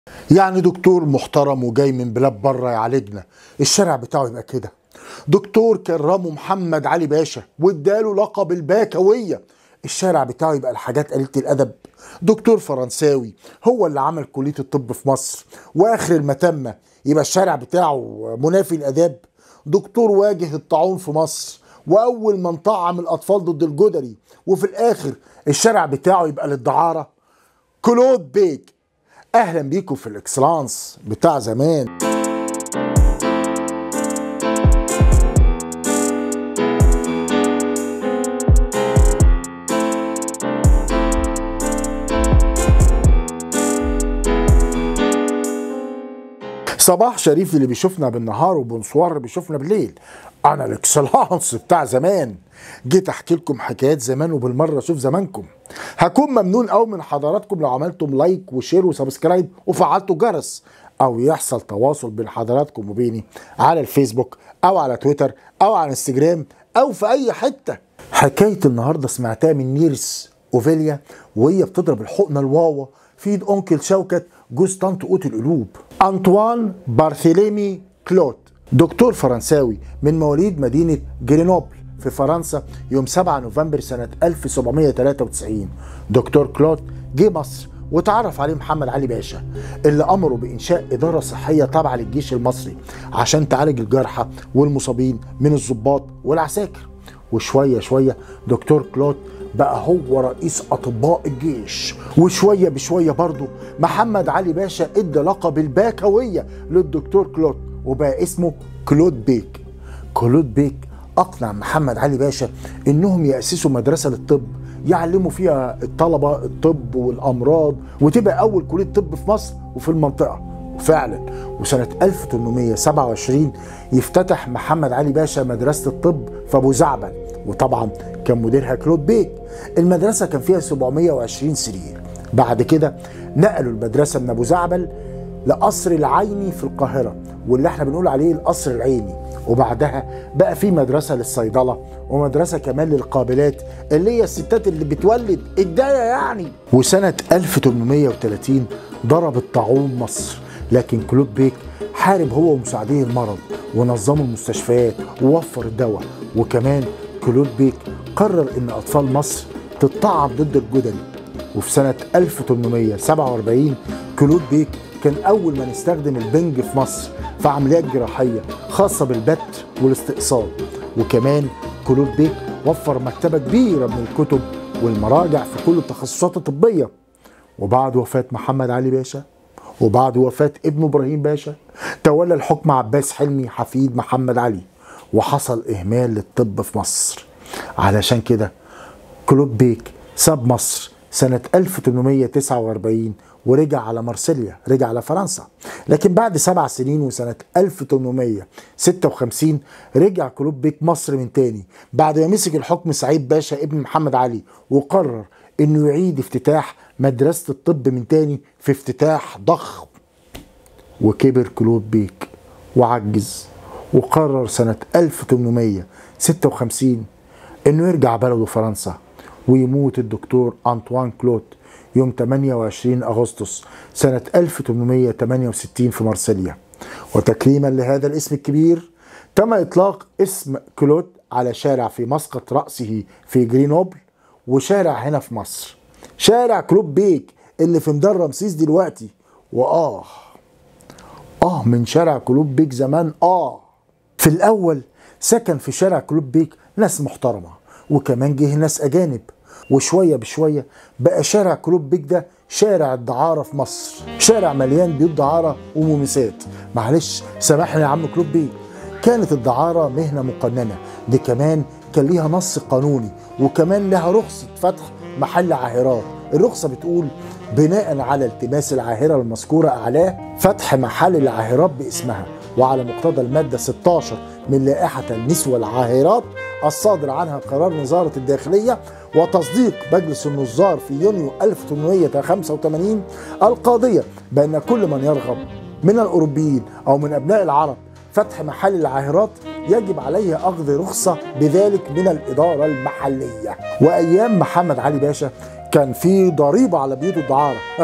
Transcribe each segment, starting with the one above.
يعني دكتور محترم وجاي من بلاد بره يعالجنا الشارع بتاعه يبقى كده دكتور كرمه محمد علي باشا واداله لقب الباكويه الشارع بتاعه يبقى الحاجات قليله الادب دكتور فرنساوي هو اللي عمل كليه الطب في مصر واخر المتمه يبقى الشارع بتاعه منافي الاداب دكتور واجه الطاعون في مصر واول من طعم الاطفال ضد الجدري وفي الاخر الشارع بتاعه يبقى للدعاره كلود بيك اهلا بيكم في الاكسلانس بتاع زمان صباح شريف اللي بيشوفنا بالنهار وبنصور اللي بيشوفنا بالليل انا الاكسلانس بتاع زمان جيت احكي لكم حكايات زمان وبالمره اشوف زمانكم هكون ممنون قوي من حضراتكم لو عملتم لايك وشير وسبسكرايب وفعلتوا الجرس او يحصل تواصل بين حضراتكم وبيني على الفيسبوك او على تويتر او على انستجرام او في اي حته حكايه النهارده سمعتها من نيرس اوفيليا وهي بتضرب الحقنه الواوا في ايد انكل شوكت جوز طنط قوت القلوب انطوان بارثيليمي كلوت دكتور فرنساوي من مواليد مدينه جرينوبل في فرنسا يوم 7 نوفمبر سنة 1793 دكتور كلود جه مصر وتعرف عليه محمد علي باشا اللي أمره بإنشاء إدارة صحية تابعة للجيش المصري عشان تعالج الجرحى والمصابين من الضباط والعساكر وشوية شوية دكتور كلود بقى هو رئيس أطباء الجيش وشوية بشوية برضه محمد علي باشا ادى لقب الباكوية للدكتور كلود وبقى اسمه كلود بيك كلود بيك اقنع محمد علي باشا انهم ياسسوا مدرسه للطب يعلموا فيها الطلبه الطب والامراض وتبقى اول كليه طب في مصر وفي المنطقه وفعلا وسنه 1827 يفتتح محمد علي باشا مدرسه الطب في ابو زعبل وطبعا كان مديرها كلود بيك المدرسه كان فيها 720 سرير بعد كده نقلوا المدرسه من ابو زعبل لقصر العيني في القاهره واللي احنا بنقول عليه القصر العيني وبعدها بقى في مدرسة للصيدلة ومدرسة كمان للقابلات اللي هي الستات اللي بتولد الداية يعني وسنة 1830 ضرب الطاعون مصر لكن كلود بيك حارب هو ومساعديه المرض ونظموا المستشفيات ووفر الدواء وكمان كلود بيك قرر ان اطفال مصر تطعم ضد الجدري وفي سنة 1847 كلود بيك كان أول من استخدم البنج في مصر في عمليات جراحية خاصة بالبت والاستئصال وكمان كلود بيك وفر مكتبة كبيرة من الكتب والمراجع في كل التخصصات الطبية وبعد وفاة محمد علي باشا وبعد وفاة ابنه إبراهيم باشا تولى الحكم عباس حلمي حفيد محمد علي وحصل إهمال للطب في مصر علشان كده كلود بيك ساب مصر سنة 1849 ورجع على مارسيليا رجع على فرنسا لكن بعد سبع سنين وسنة 1856 رجع كلوب بيك مصر من تاني بعد ما مسك الحكم سعيد باشا ابن محمد علي وقرر انه يعيد افتتاح مدرسة الطب من تاني في افتتاح ضخم وكبر كلوب بيك وعجز وقرر سنة 1856 انه يرجع بلده فرنسا ويموت الدكتور انطوان كلوت يوم 28 أغسطس سنة 1868 في مارسيليا وتكريما لهذا الاسم الكبير تم إطلاق اسم كلوت على شارع في مسقط رأسه في جرينوبل وشارع هنا في مصر شارع كلوب بيك اللي في ميدان رمسيس دلوقتي وآه آه من شارع كلوب بيك زمان آه في الأول سكن في شارع كلوب بيك ناس محترمة وكمان جه ناس أجانب وشويه بشويه بقى شارع كلوب بيك ده شارع الدعاره في مصر شارع مليان بيوت دعاره ومومسات معلش سامحني يا عم كلوب بيك كانت الدعاره مهنه مقننه دي كمان كان ليها نص قانوني وكمان لها رخصه فتح محل عاهرات الرخصه بتقول بناء على التماس العاهره المذكوره اعلاه فتح محل العاهرات باسمها وعلى مقتضى الماده 16 من لائحه النسوه العاهرات الصادر عنها قرار وزاره الداخليه وتصديق مجلس النظار في يونيو 1885 القاضية بأن كل من يرغب من الأوروبيين أو من أبناء العرب فتح محل العاهرات يجب عليه أخذ رخصة بذلك من الإدارة المحلية وأيام محمد علي باشا كان في ضريبة على بيوت الدعارة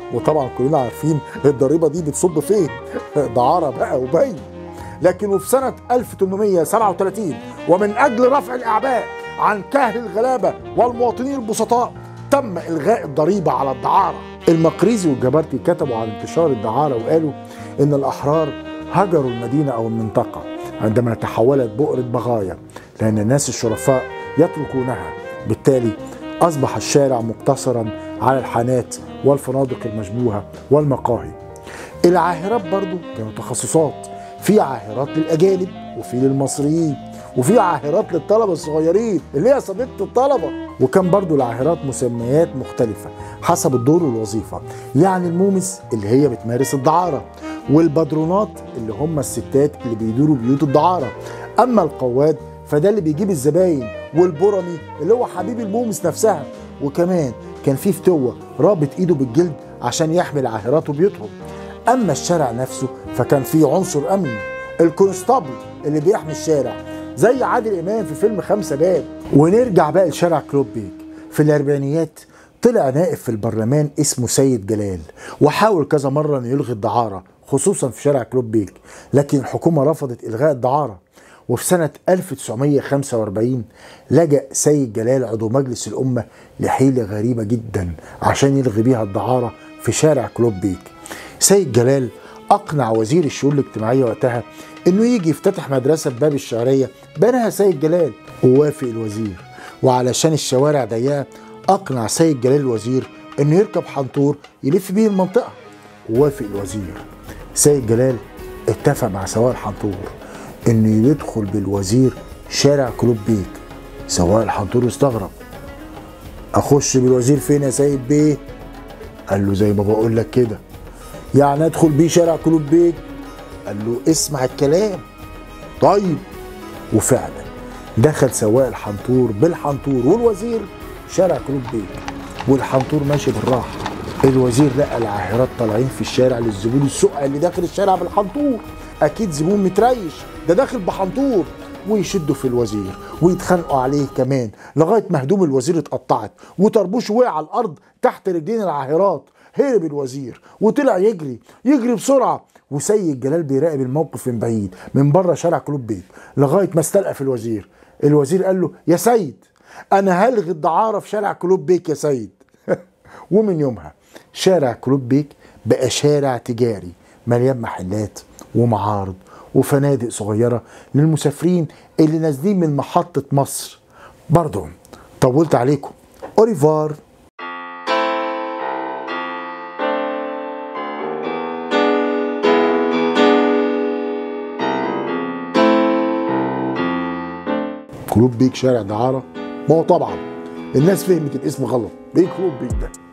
وطبعا كلنا عارفين الضريبه دي بتصب فين دعاره بقى وبين لكن وفي سنه 1837 ومن اجل رفع الاعباء عن كهل الغلابه والمواطنين البسطاء تم الغاء الضريبه على الدعاره المقريزي والجبرتي كتبوا عن انتشار الدعاره وقالوا ان الاحرار هجروا المدينه او المنطقه عندما تحولت بؤره بغايا لان الناس الشرفاء يتركونها بالتالي اصبح الشارع مقتصرا على الحانات والفنادق المشبوهه والمقاهي العاهرات برضو كانوا تخصصات في عاهرات للاجانب وفي للمصريين وفي عاهرات للطلبه الصغيرين اللي هي صديقه الطلبه وكان برضو العاهرات مسميات مختلفه حسب الدور والوظيفه يعني المومس اللي هي بتمارس الدعاره والبدرونات اللي هم الستات اللي بيدوروا بيوت الدعاره اما القواد فده اللي بيجيب الزباين والبرمي اللي هو حبيب المومس نفسها وكمان كان في فتوه رابط ايده بالجلد عشان يحمي العاهرات وبيوتهم اما الشارع نفسه فكان فيه عنصر امني الكونستابل اللي بيحمي الشارع زي عادل امام في فيلم خمسة باب ونرجع بقى لشارع كلوب بيك في الاربعينيات طلع نائب في البرلمان اسمه سيد جلال وحاول كذا مرة انه يلغي الدعارة خصوصا في شارع كلوب بيك لكن الحكومة رفضت إلغاء الدعارة وفي سنة 1945 لجأ سيد جلال عضو مجلس الأمة لحيلة غريبة جدا عشان يلغي بيها الدعارة في شارع كلوب بيك سيد جلال أقنع وزير الشؤون الاجتماعية وقتها إنه يجي يفتتح مدرسة في باب الشعرية بناها سيد جلال ووافق الوزير وعلشان الشوارع ضيقة أقنع سيد جلال الوزير إنه يركب حنطور يلف بيه المنطقة ووافق الوزير سيد جلال اتفق مع سواق الحنطور إنه يدخل بالوزير شارع كلوب بيك سواق الحنطور استغرب أخش بالوزير فين يا سيد بيه؟ قال له زي ما بقول لك كده يعني ادخل بيه شارع كلوب بيك قال له اسمع الكلام طيب وفعلا دخل سواق الحنطور بالحنطور والوزير شارع كلوب بيك والحنطور ماشي بالراحه الوزير لقى العاهرات طالعين في الشارع للزبون السقع اللي داخل الشارع بالحنطور اكيد زبون متريش ده داخل بحنطور ويشدوا في الوزير ويتخانقوا عليه كمان لغايه ما هدوم الوزير اتقطعت وطربوش وقع على الارض تحت رجلين العاهرات هرب الوزير وطلع يجري يجري بسرعه وسيد جلال بيراقب الموقف من بعيد من بره شارع كلوب بيك لغايه ما استلقى الوزير الوزير قال له يا سيد انا هلغي الدعاره في شارع كلوب بيك يا سيد ومن يومها شارع كلوب بيك بقى شارع تجاري مليان محلات ومعارض وفنادق صغيرة للمسافرين اللي نازلين من محطة مصر برضو طولت عليكم أوريفار كلوب بيك شارع دعارة ما هو طبعا الناس فهمت الاسم غلط ايه كلوب بيك ده